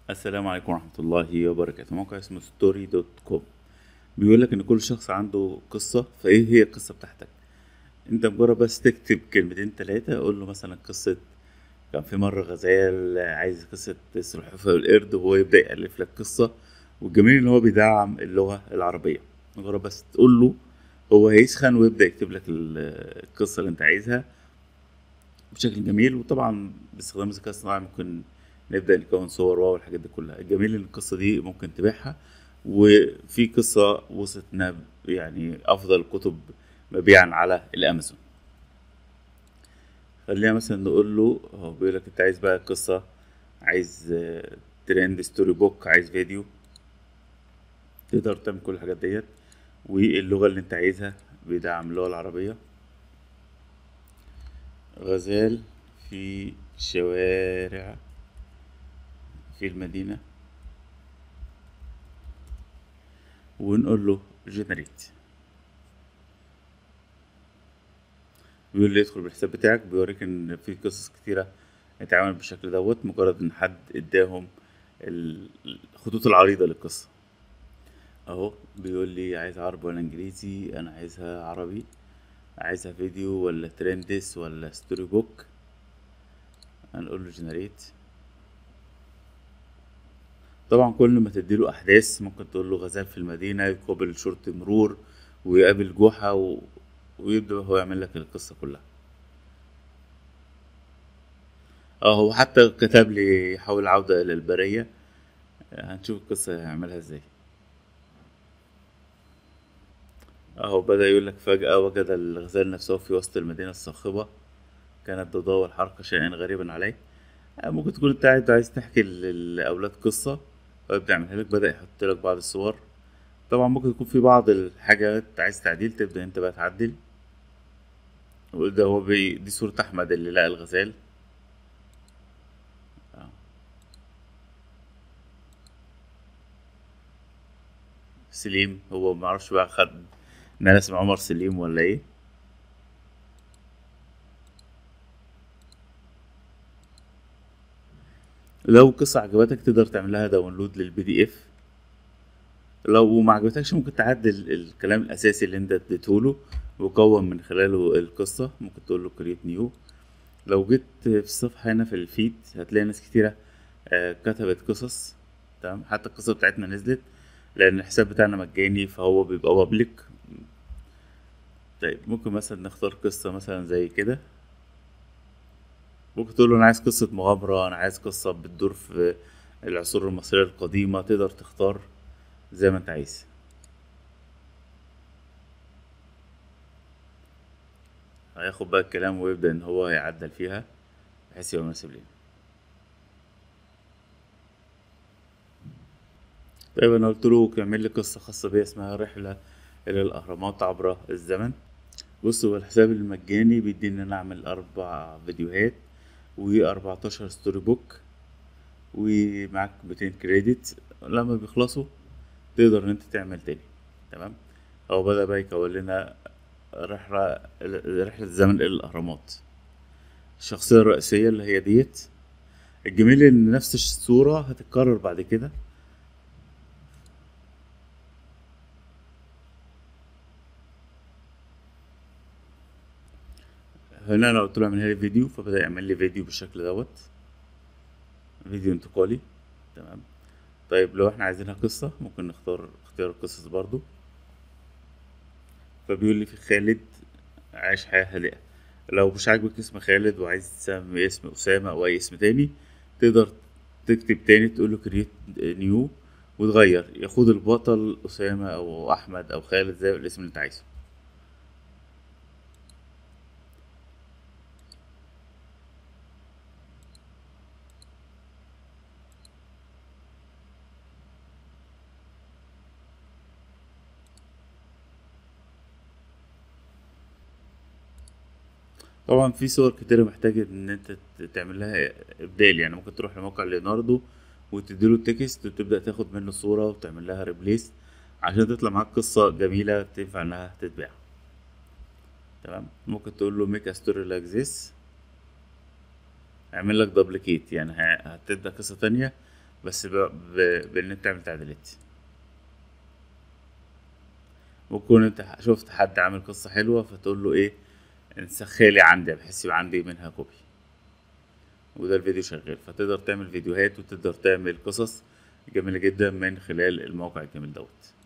السلام عليكم ورحمة الله وبركاته موقع اسمه ستوري دوت كوم بيقول لك ان كل شخص عنده قصة فايه هي القصة بتاعتك انت مجرد بس تكتب كلمتين تلاتة قول له مثلا قصة كان في مرة غزال عايز قصة السلحفاة والقرد وهو يبدأ يألف لك قصة والجميل ان هو بيدعم اللغة العربية مجرد بس تقول له هو هيسخن ويبدأ يكتب لك ال- القصة اللي انت عايزها بشكل جميل وطبعا باستخدام الذكاء الصناعي ممكن نبدأ نكون صور واو والحاجات دي كلها الجميل ان القصة دي ممكن تبيعها وفي قصة وصلت انها يعني افضل الكتب مبيعا على الامازون خلينا مثلا نقول له هو بيقول لك انت عايز بقى قصة عايز آه، ترند ستوري بوك عايز فيديو تقدر تعمل كل الحاجات ديت واللغة اللي انت عايزها بيدعم اللغة العربية غزال في شوارع في المدينة ونقول له جنريت بيقول لي ادخل بالحساب بتاعك بيوريك ان في قصص كتيرة اتعملت بالشكل دوت مجرد ان حد اداهم ال- الخطوط العريضة للقصة اهو بيقول لي عايز عربي ولا انجليزي انا عايزها عربي عايزها فيديو ولا ترندس ولا ستوري بوك هنقول له جنريت طبعا كل ما تديله احداث ممكن تقول له غزال في المدينه يقابل شرطي مرور ويقابل جحا و... ويبدا هو يعمل لك القصه كلها اه هو حتى كتب لي حول العوده الى البريه هنشوف القصه هيعملها ازاي اهو بدأ يقول لك فجأة وجد الغزال نفسه في وسط المدينة الصاخبة كانت تضاء الحركة شيئا غريبا عليه آه، ممكن تكون انت قاعد عايز تحكي للأولاد قصة ويبدأ يعملها لك بدأ يحط لك بعض الصور طبعا ممكن يكون في بعض الحاجات عايز تعديل تبدأ انت بقى تعدل وده هو بي... دي صورة أحمد اللي لقى الغزال آه. سليم هو معرفش بقى خد ان انا اسمه عمر سليم ولا ايه لو قصة عجبتك تقدر تعملها داونلود للبي دي اف لو ما عجبتكش ممكن تعدل الكلام الاساسي اللي انت اديتهوله وكون من خلاله القصة ممكن تقول له كريت نيو لو جيت في الصفحة هنا في الفيد هتلاقي ناس كتيرة آه، كتبت قصص تمام حتى القصة بتاعتنا نزلت لأن الحساب بتاعنا مجاني فهو بيبقى بابليك طيب ممكن مثلا نختار قصة مثلا زي كده ممكن تقول له أنا عايز قصة مغامرة أنا عايز قصة بتدور في العصور المصرية القديمة تقدر تختار زي ما أنت عايز هياخد بقى الكلام ويبدأ إن هو يعدل فيها بحيث يبقى مناسب لينا طيب أنا قلت له اعمل لي قصة خاصة بيا اسمها رحلة إلى الأهرامات عبر الزمن بص هو الحساب المجاني بيديني إن أنا أعمل أربع فيديوهات وأربعتاشر ستوري بوك ومعاك ميتين كريدت لما بيخلصوا تقدر إن أنت تعمل تاني تمام هو بدأ بقى يكون لنا رحلة رحلة الزمن إلى الأهرامات الشخصية الرئيسية اللي هي ديت الجميل إن نفس الصورة هتتكرر بعد كده هنا انا قلت له اعمل لي فيديو فبدأ يعمل لي فيديو بالشكل دوت فيديو انتقالي تمام طيب لو احنا عايزينها قصة ممكن نختار اختيار القصص برضو فبيقول لي في خالد عايش حياة هادئة لو مش عاجبك اسم خالد وعايز تسمي اسم أسامة أو أي اسم تاني تقدر تكتب تاني تقول له كريت نيو وتغير ياخد البطل أسامة أو أحمد أو خالد زي الاسم اللي أنت عايزه طبعا في صور كتيرة محتاجة ان انت ت- تعمل لها ابدال يعني ممكن تروح لموقع ليوناردو وتديله التكست وتبدأ تاخد منه صورة وتعمل لها ريبليس عشان تطلع معاك قصة جميلة تنفع انها تتباع تمام ممكن تقول له ميك ستوري لايك ذس اعمل لك دبليكيت يعني ه- هتبدأ قصة تانية بس ب... ب... بان انت تعمل تعديلات ممكن انت شفت حد عامل قصة حلوة فتقول له ايه انسخالي عندي بحيث يبقى عندي منها كوبي وده الفيديو شغال فتقدر تعمل فيديوهات وتقدر تعمل قصص جميلة جدا من خلال الموقع الجميل دوت